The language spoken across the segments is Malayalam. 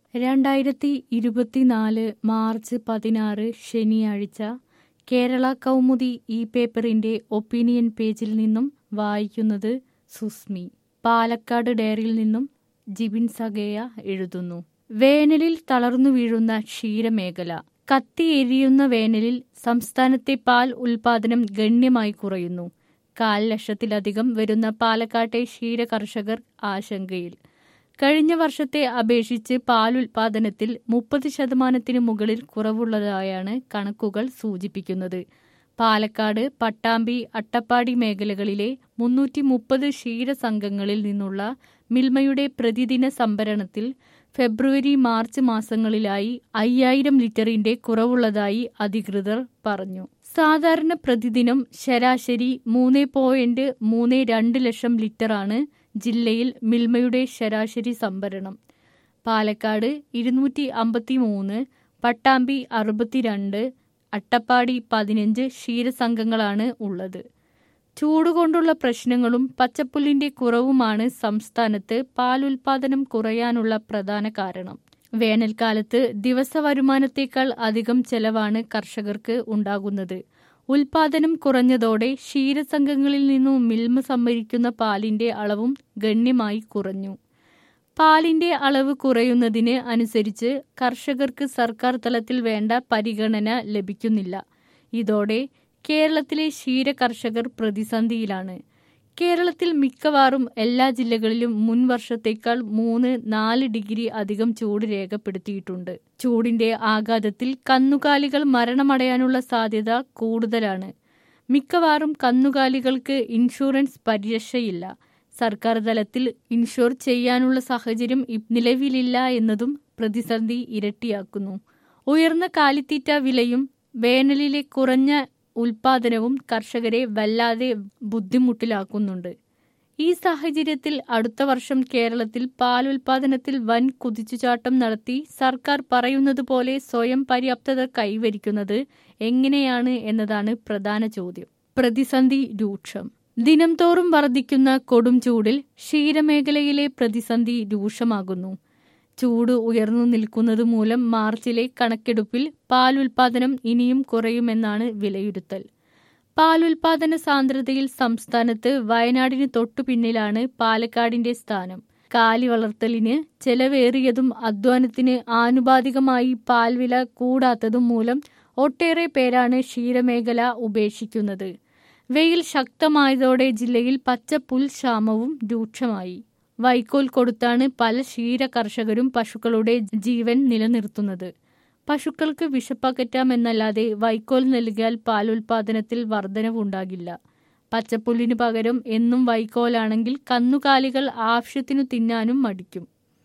രണ്ടായിരത്തി ഇരുപത്തിനാല് മാർച്ച് പതിനാറ് ശനിയാഴ്ച കേരള കൗമുദി ഈ പേപ്പറിന്റെ ഒപ്പീനിയൻ പേജിൽ നിന്നും വായിക്കുന്നത് സുസ്മി പാലക്കാട് ഡയറിയിൽ നിന്നും ജിബിൻ സഗേയ എഴുതുന്നു വേനലിൽ തളർന്നു വീഴുന്ന ക്ഷീരമേഖല കത്തിയെരിയുന്ന വേനലിൽ സംസ്ഥാനത്തെ പാൽ ഉൽപാദനം ഗണ്യമായി കുറയുന്നു കാൽ ലക്ഷത്തിലധികം വരുന്ന പാലക്കാട്ടെ ക്ഷീര കർഷകർ ആശങ്കയിൽ കഴിഞ്ഞ വർഷത്തെ അപേക്ഷിച്ച് പാലുൽപാദനത്തിൽ മുപ്പത് ശതമാനത്തിന് മുകളിൽ കുറവുള്ളതായാണ് കണക്കുകൾ സൂചിപ്പിക്കുന്നത് പാലക്കാട് പട്ടാമ്പി അട്ടപ്പാടി മേഖലകളിലെ മുന്നൂറ്റി മുപ്പത് ക്ഷീരസംഘങ്ങളിൽ നിന്നുള്ള മിൽമയുടെ പ്രതിദിന സംഭരണത്തിൽ ഫെബ്രുവരി മാർച്ച് മാസങ്ങളിലായി അയ്യായിരം ലിറ്ററിന്റെ കുറവുള്ളതായി അധികൃതർ പറഞ്ഞു സാധാരണ പ്രതിദിനം ശരാശരി മൂന്ന് പോയിന്റ് മൂന്ന് രണ്ട് ലക്ഷം ലിറ്ററാണ് ജില്ലയിൽ മിൽമയുടെ ശരാശരി സംഭരണം പാലക്കാട് ഇരുന്നൂറ്റി അമ്പത്തി മൂന്ന് പട്ടാമ്പി അറുപത്തിരണ്ട് അട്ടപ്പാടി പതിനഞ്ച് ക്ഷീരസംഘങ്ങളാണ് ഉള്ളത് ചൂടുകൊണ്ടുള്ള പ്രശ്നങ്ങളും പച്ചപ്പുല്ലിന്റെ കുറവുമാണ് സംസ്ഥാനത്ത് പാലുൽപാദനം കുറയാനുള്ള പ്രധാന കാരണം വേനൽക്കാലത്ത് ദിവസ വരുമാനത്തേക്കാൾ അധികം ചെലവാണ് കർഷകർക്ക് ഉണ്ടാകുന്നത് ഉൽപാദനം കുറഞ്ഞതോടെ ക്ഷീരസംഘങ്ങളിൽ നിന്നും മിൽമ സംഭരിക്കുന്ന പാലിന്റെ അളവും ഗണ്യമായി കുറഞ്ഞു പാലിന്റെ അളവ് കുറയുന്നതിന് അനുസരിച്ച് കർഷകർക്ക് സർക്കാർ തലത്തിൽ വേണ്ട പരിഗണന ലഭിക്കുന്നില്ല ഇതോടെ കേരളത്തിലെ ക്ഷീര കർഷകർ പ്രതിസന്ധിയിലാണ് കേരളത്തിൽ മിക്കവാറും എല്ലാ ജില്ലകളിലും മുൻ വർഷത്തേക്കാൾ മൂന്ന് നാല് ഡിഗ്രി അധികം ചൂട് രേഖപ്പെടുത്തിയിട്ടുണ്ട് ചൂടിന്റെ ആഘാതത്തിൽ കന്നുകാലികൾ മരണമടയാനുള്ള സാധ്യത കൂടുതലാണ് മിക്കവാറും കന്നുകാലികൾക്ക് ഇൻഷുറൻസ് പരിരക്ഷയില്ല സർക്കാർ തലത്തിൽ ഇൻഷുർ ചെയ്യാനുള്ള സാഹചര്യം നിലവിലില്ല എന്നതും പ്രതിസന്ധി ഇരട്ടിയാക്കുന്നു ഉയർന്ന കാലിത്തീറ്റ വിലയും വേനലിലെ കുറഞ്ഞ ഉൽപാദനവും കർഷകരെ വല്ലാതെ ബുദ്ധിമുട്ടിലാക്കുന്നുണ്ട് ഈ സാഹചര്യത്തിൽ അടുത്ത വർഷം കേരളത്തിൽ പാലുൽപാദനത്തിൽ വൻ കുതിച്ചുചാട്ടം നടത്തി സർക്കാർ പറയുന്നത് പോലെ സ്വയം പര്യാപ്തത കൈവരിക്കുന്നത് എങ്ങനെയാണ് എന്നതാണ് പ്രധാന ചോദ്യം പ്രതിസന്ധി രൂക്ഷം ദിനം തോറും വർദ്ധിക്കുന്ന കൊടും ചൂടിൽ ക്ഷീരമേഖലയിലെ പ്രതിസന്ധി രൂക്ഷമാകുന്നു ചൂട് ഉയർന്നു നിൽക്കുന്നത് മൂലം മാർച്ചിലെ കണക്കെടുപ്പിൽ പാലുൽപാദനം ഇനിയും കുറയുമെന്നാണ് വിലയിരുത്തൽ പാലുൽപാദന സാന്ദ്രതയിൽ സംസ്ഥാനത്ത് വയനാടിന് തൊട്ടു പിന്നിലാണ് പാലക്കാടിന്റെ സ്ഥാനം കാലി വളർത്തലിന് ചെലവേറിയതും അധ്വാനത്തിന് ആനുപാതികമായി പാൽവില കൂടാത്തതും മൂലം ഒട്ടേറെ പേരാണ് ക്ഷീരമേഖല ഉപേക്ഷിക്കുന്നത് വെയിൽ ശക്തമായതോടെ ജില്ലയിൽ പച്ച പുൽക്ഷാമവും രൂക്ഷമായി വൈക്കോൽ കൊടുത്താണ് പല ക്ഷീര കർഷകരും പശുക്കളുടെ ജീവൻ നിലനിർത്തുന്നത് പശുക്കൾക്ക് വിഷപ്പകറ്റാമെന്നല്ലാതെ വൈക്കോൽ നൽകിയാൽ പാലുൽപാദനത്തിൽ വർധനവുണ്ടാകില്ല പച്ചപ്പുല്ലിനു പകരം എന്നും വൈക്കോലാണെങ്കിൽ കന്നുകാലികൾ ആവശ്യത്തിനു തിന്നാനും മടിക്കും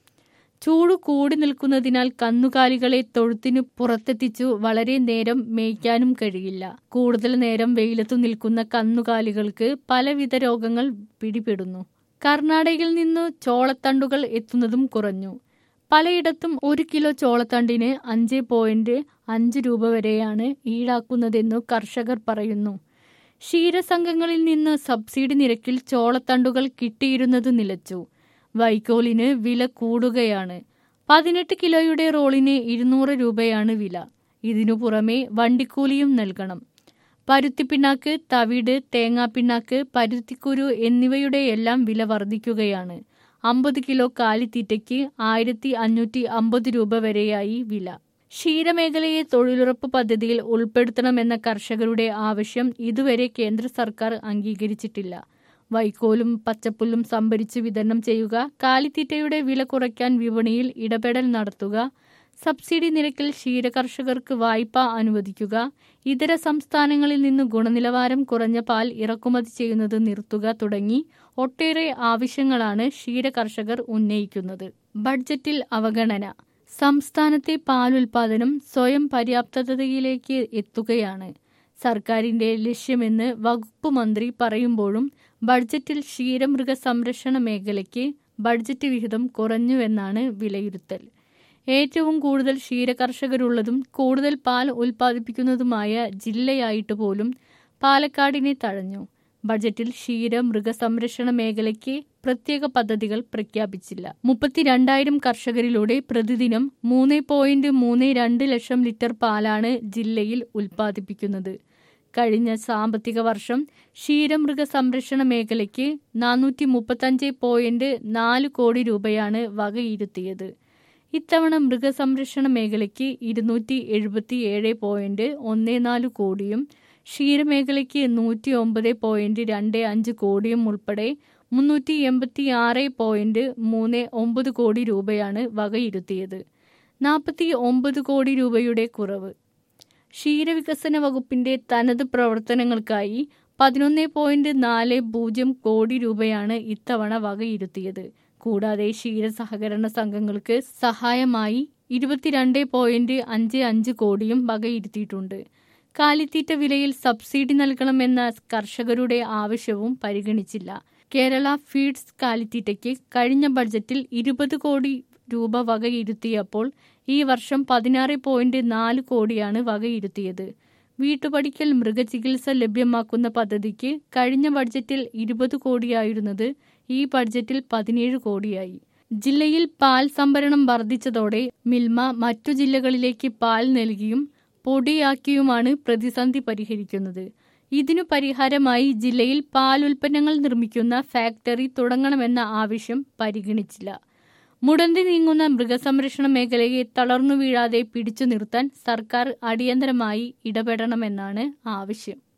ചൂട് കൂടി നിൽക്കുന്നതിനാൽ കന്നുകാലികളെ തൊഴുത്തിനു പുറത്തെത്തിച്ചു വളരെ നേരം മേയ്ക്കാനും കഴിയില്ല കൂടുതൽ നേരം വെയിലത്തു നിൽക്കുന്ന കന്നുകാലികൾക്ക് പലവിധ രോഗങ്ങൾ പിടിപെടുന്നു കർണാടകയിൽ നിന്ന് ചോളത്തണ്ടുകൾ എത്തുന്നതും കുറഞ്ഞു പലയിടത്തും ഒരു കിലോ ചോളത്തണ്ടിന് അഞ്ച് പോയിന്റ് അഞ്ച് രൂപ വരെയാണ് ഈടാക്കുന്നതെന്നു കർഷകർ പറയുന്നു ക്ഷീരസംഘങ്ങളിൽ നിന്ന് സബ്സിഡി നിരക്കിൽ ചോളത്തണ്ടുകൾ കിട്ടിയിരുന്നത് നിലച്ചു വൈക്കോലിന് വില കൂടുകയാണ് പതിനെട്ട് കിലോയുടെ റോളിന് ഇരുന്നൂറ് രൂപയാണ് വില ഇതിനു പുറമെ വണ്ടിക്കൂലിയും നൽകണം പരുത്തിപ്പിണ്ണാക്ക് തവിട് തേങ്ങാപ്പിണ്ണാക്ക് പരുത്തിക്കുരു എന്നിവയുടെയെല്ലാം വില വർദ്ധിക്കുകയാണ് അമ്പത് കിലോ കാലിത്തീറ്റയ്ക്ക് ആയിരത്തി അഞ്ഞൂറ്റി അമ്പത് രൂപ വരെയായി വില ക്ഷീരമേഖലയെ തൊഴിലുറപ്പ് പദ്ധതിയിൽ ഉൾപ്പെടുത്തണമെന്ന കർഷകരുടെ ആവശ്യം ഇതുവരെ കേന്ദ്ര സർക്കാർ അംഗീകരിച്ചിട്ടില്ല വൈക്കോലും പച്ചപ്പുല്ലും സംഭരിച്ച് വിതരണം ചെയ്യുക കാലിത്തീറ്റയുടെ വില കുറയ്ക്കാൻ വിപണിയിൽ ഇടപെടൽ നടത്തുക സബ്സിഡി നിരക്കിൽ ക്ഷീരകർഷകർക്ക് വായ്പ അനുവദിക്കുക ഇതര സംസ്ഥാനങ്ങളിൽ നിന്ന് ഗുണനിലവാരം കുറഞ്ഞ പാൽ ഇറക്കുമതി ചെയ്യുന്നത് നിർത്തുക തുടങ്ങി ഒട്ടേറെ ആവശ്യങ്ങളാണ് ക്ഷീരകർഷകർ ഉന്നയിക്കുന്നത് ബഡ്ജറ്റിൽ അവഗണന സംസ്ഥാനത്തെ പാലുൽപാദനം സ്വയം പര്യാപ്തതയിലേക്ക് എത്തുകയാണ് സർക്കാരിന്റെ ലക്ഷ്യമെന്ന് വകുപ്പ് മന്ത്രി പറയുമ്പോഴും ബഡ്ജറ്റിൽ ക്ഷീരമൃഗ സംരക്ഷണ മേഖലയ്ക്ക് ബഡ്ജറ്റ് വിഹിതം കുറഞ്ഞുവെന്നാണ് വിലയിരുത്തൽ ഏറ്റവും കൂടുതൽ ക്ഷീരകർഷകരുള്ളതും കൂടുതൽ പാൽ ഉൽപ്പാദിപ്പിക്കുന്നതുമായ ജില്ലയായിട്ട് പോലും പാലക്കാടിനെ തഴഞ്ഞു ബജറ്റിൽ ക്ഷീര മൃഗസംരക്ഷണ മേഖലയ്ക്ക് പ്രത്യേക പദ്ധതികൾ പ്രഖ്യാപിച്ചില്ല മുപ്പത്തിരണ്ടായിരം കർഷകരിലൂടെ പ്രതിദിനം മൂന്ന് പോയിന്റ് മൂന്ന് രണ്ട് ലക്ഷം ലിറ്റർ പാലാണ് ജില്ലയിൽ ഉൽപ്പാദിപ്പിക്കുന്നത് കഴിഞ്ഞ സാമ്പത്തിക വർഷം ക്ഷീരമൃഗ സംരക്ഷണ മേഖലയ്ക്ക് നാനൂറ്റി മുപ്പത്തഞ്ച് പോയിന്റ് നാല് കോടി രൂപയാണ് വകയിരുത്തിയത് ഇത്തവണ മൃഗസംരക്ഷണ മേഖലയ്ക്ക് ഇരുന്നൂറ്റി എഴുപത്തി ഏഴ് പോയിന്റ് ഒന്ന് നാല് കോടിയും ക്ഷീരമേഖലയ്ക്ക് നൂറ്റി ഒമ്പത് പോയിന്റ് രണ്ട് അഞ്ച് കോടിയും ഉൾപ്പെടെ മുന്നൂറ്റി എൺപത്തി ആറ് പോയിന്റ് മൂന്ന് ഒമ്പത് കോടി രൂപയാണ് വകയിരുത്തിയത് നാൽപ്പത്തി ഒമ്പത് കോടി രൂപയുടെ കുറവ് ക്ഷീരവികസന വകുപ്പിന്റെ തനത് പ്രവർത്തനങ്ങൾക്കായി പതിനൊന്ന് പോയിന്റ് നാല് പൂജ്യം കോടി രൂപയാണ് ഇത്തവണ വകയിരുത്തിയത് കൂടാതെ ക്ഷീര സഹകരണ സംഘങ്ങൾക്ക് സഹായമായി ഇരുപത്തിരണ്ട് പോയിന്റ് അഞ്ച് അഞ്ച് കോടിയും വകയിരുത്തിയിട്ടുണ്ട് കാലിത്തീറ്റ വിലയിൽ സബ്സിഡി നൽകണമെന്ന കർഷകരുടെ ആവശ്യവും പരിഗണിച്ചില്ല കേരള ഫീഡ്സ് കാലിത്തീറ്റയ്ക്ക് കഴിഞ്ഞ ബഡ്ജറ്റിൽ ഇരുപത് കോടി രൂപ വകയിരുത്തിയപ്പോൾ ഈ വർഷം പതിനാറ് പോയിന്റ് നാല് കോടിയാണ് വകയിരുത്തിയത് വീട്ടുപടിക്കൽ മൃഗചികിത്സ ലഭ്യമാക്കുന്ന പദ്ധതിക്ക് കഴിഞ്ഞ ബഡ്ജറ്റിൽ ഇരുപത് കോടിയായിരുന്നത് ഈ ബഡ്ജറ്റിൽ പതിനേഴ് കോടിയായി ജില്ലയിൽ പാൽ സംഭരണം വർദ്ധിച്ചതോടെ മിൽമ മറ്റു ജില്ലകളിലേക്ക് പാൽ നൽകിയും പൊടിയാക്കിയുമാണ് പ്രതിസന്ധി പരിഹരിക്കുന്നത് ഇതിനു പരിഹാരമായി ജില്ലയിൽ പാൽ ഉൽപ്പന്നങ്ങൾ നിർമ്മിക്കുന്ന ഫാക്ടറി തുടങ്ങണമെന്ന ആവശ്യം പരിഗണിച്ചില്ല മുടന്തി നീങ്ങുന്ന മൃഗസംരക്ഷണ മേഖലയെ തളർന്നു വീഴാതെ പിടിച്ചു നിർത്താൻ സർക്കാർ അടിയന്തരമായി ഇടപെടണമെന്നാണ് ആവശ്യം